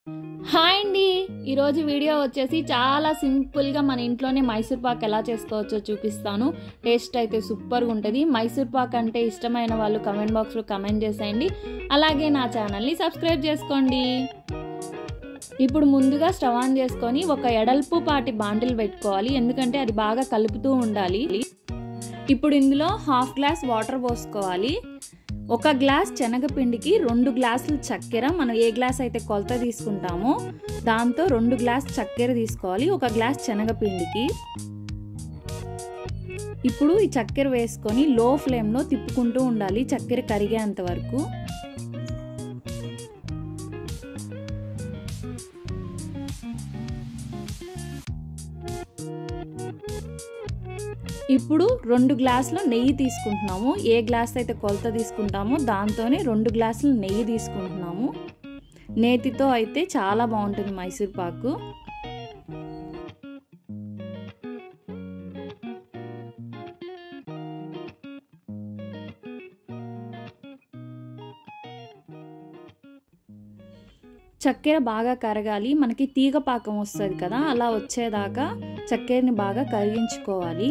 hi అండి ఈరోజు video వచ్చేసి చాలా సింపుల్గా మన ఇంట్లోనే మైసూర్ పాక్ ఎలా చేసుకోవచ్చో చూపిస్తాను టేస్ట్ అయితే సూపర్గా ఉంటుంది మైసూర్ పాక్ అంటే ఇష్టమైన వాళ్ళు కమెంట్ బాక్స్లో కమెంట్ చేసేయండి అలాగే నా ఛానల్ని సబ్స్క్రైబ్ చేసుకోండి ఇప్పుడు ముందుగా స్టవ్ ఆన్ చేసుకొని ఒక ఎడల్పు పాటి బాండిల్ పెట్టుకోవాలి ఎందుకంటే అది బాగా కలుపుతూ ఉండాలి ఇప్పుడు ఇందులో హాఫ్ గ్లాస్ వాటర్ పోసుకోవాలి ఒక గ్లాస్ శనగపిండికి రెండు గ్లాసులు చక్కెర మనం ఏ గ్లాస్ అయితే కొలత తీసుకుంటామో దాంతో రెండు గ్లాస్ చక్కెర తీసుకోవాలి ఒక గ్లాస్ శనగపిండికి ఇప్పుడు ఈ చక్కెర వేసుకొని లో ఫ్లేమ్లో తిప్పుకుంటూ ఉండాలి చక్కెర కరిగేంత వరకు ఇప్పుడు రెండు గ్లాసుల నెయ్యి తీసుకుంటున్నాము ఏ గ్లాస్ అయితే కొలత తీసుకుంటామో దాంతోనే రెండు గ్లాసులు నెయ్యి తీసుకుంటున్నాము నేతితో అయితే చాలా బాగుంటుంది మైసూర్ పాకు చక్కెర బాగా కరగాలి మనకి తీగ పాకం వస్తుంది కదా అలా వచ్చేదాకా చక్కెరని బాగా కరిగించుకోవాలి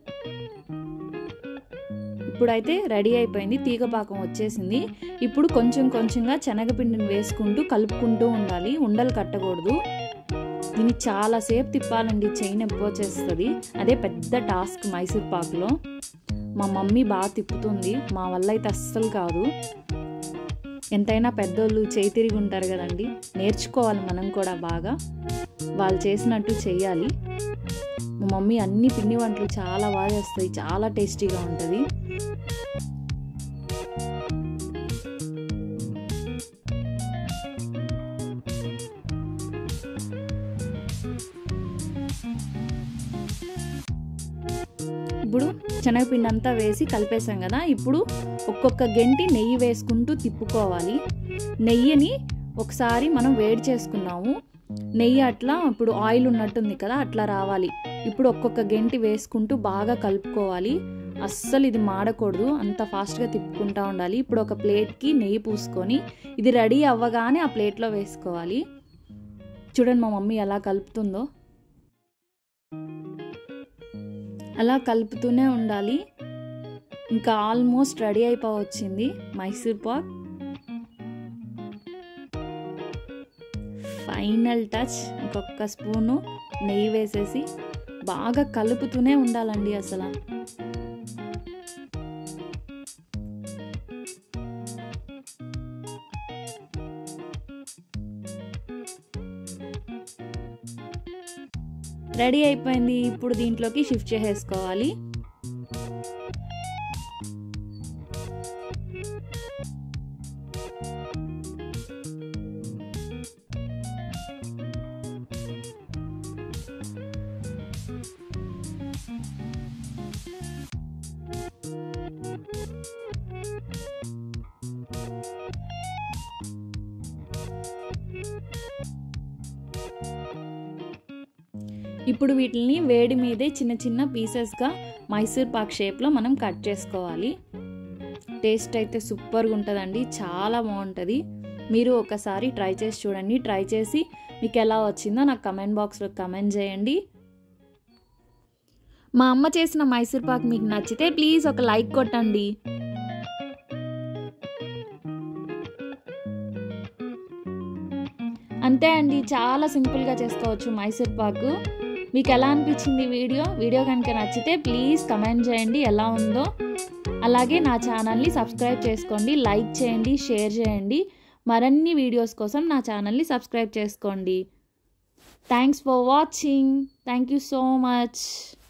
ఇప్పుడైతే రెడీ అయిపోయింది తీగ పాకం వచ్చేసింది ఇప్పుడు కొంచెం కొంచెంగా శనగపిండిని వేసుకుంటూ కలుపుకుంటూ ఉండాలి ఉండలు కట్టకూడదు దీన్ని చాలాసేపు తిప్పాలండి చెయ్యి నొప్పి వచ్చేస్తుంది అదే పెద్ద టాస్క్ మైసూర్ పాక్లో మా మమ్మీ బాగా తిప్పుతుంది మా వల్ల అయితే అస్సలు కాదు ఎంతైనా పెద్దోళ్ళు చేయి తిరిగి ఉంటారు కదండి నేర్చుకోవాలి మనం కూడా బాగా వాళ్ళు చేసినట్టు చెయ్యాలి మా మమ్మీ అన్ని పిండి వంటలు చాలా బాగా చేస్తుంది చాలా టేస్టీగా ఉంటుంది ఇప్పుడు శనగపిండి అంతా వేసి కలిపేసాం కదా ఇప్పుడు ఒక్కొక్క గంటి నెయ్యి వేసుకుంటూ తిప్పుకోవాలి నెయ్యిని ఒకసారి మనం వేడి చేసుకున్నాము నెయ్యి అట్లా ఇప్పుడు ఆయిల్ ఉన్నట్టుంది కదా అట్లా రావాలి ఇప్పుడు ఒక్కొక్క గంటి వేసుకుంటూ బాగా కలుపుకోవాలి అస్సలు ఇది మాడకూడదు అంత ఫాస్ట్గా తిప్పుకుంటూ ఉండాలి ఇప్పుడు ఒక ప్లేట్కి నెయ్యి పూసుకొని ఇది రెడీ అవ్వగానే ఆ ప్లేట్లో వేసుకోవాలి చూడండి మా మమ్మీ ఎలా కలుపుతుందో అలా కలుపుతూనే ఉండాలి ఇంకా ఆల్మోస్ట్ రెడీ అయిపోవచ్చింది మైసూర్ పాక్ ఫైనల్ టచ్ ఇంకొక స్పూను నెయ్యి వేసేసి బాగా కలుపుతూనే ఉండాలండి అసలు రెడీ అయిపోయింది ఇప్పుడు దీంట్లోకి షిఫ్ట్ చేసేసుకోవాలి ఇప్పుడు వీటిని వేడి మీదే చిన్న చిన్న పీసెస్గా మైసూర్ పాక్ షేప్లో మనం కట్ చేసుకోవాలి టేస్ట్ అయితే సూపర్గా ఉంటుందండి చాలా బాగుంటుంది మీరు ఒకసారి ట్రై చేసి చూడండి ట్రై చేసి మీకు ఎలా వచ్చిందో నాకు కమెంట్ బాక్స్లో కమెంట్ చేయండి మా అమ్మ చేసిన మైసూర్ పాక్ మీకు నచ్చితే ప్లీజ్ ఒక లైక్ కొట్టండి అంతే అండి చాలా సింపుల్గా చేసుకోవచ్చు మైసూర్ పాకు మీకు ఎలా అనిపించింది వీడియో వీడియో కనుక నచ్చితే ప్లీజ్ కమెంట్ చేయండి ఎలా ఉందో అలాగే నా ఛానల్ని సబ్స్క్రైబ్ చేసుకోండి లైక్ చేయండి షేర్ చేయండి మరిన్ని వీడియోస్ కోసం నా ఛానల్ని సబ్స్క్రైబ్ చేసుకోండి thanks for watching thank you so much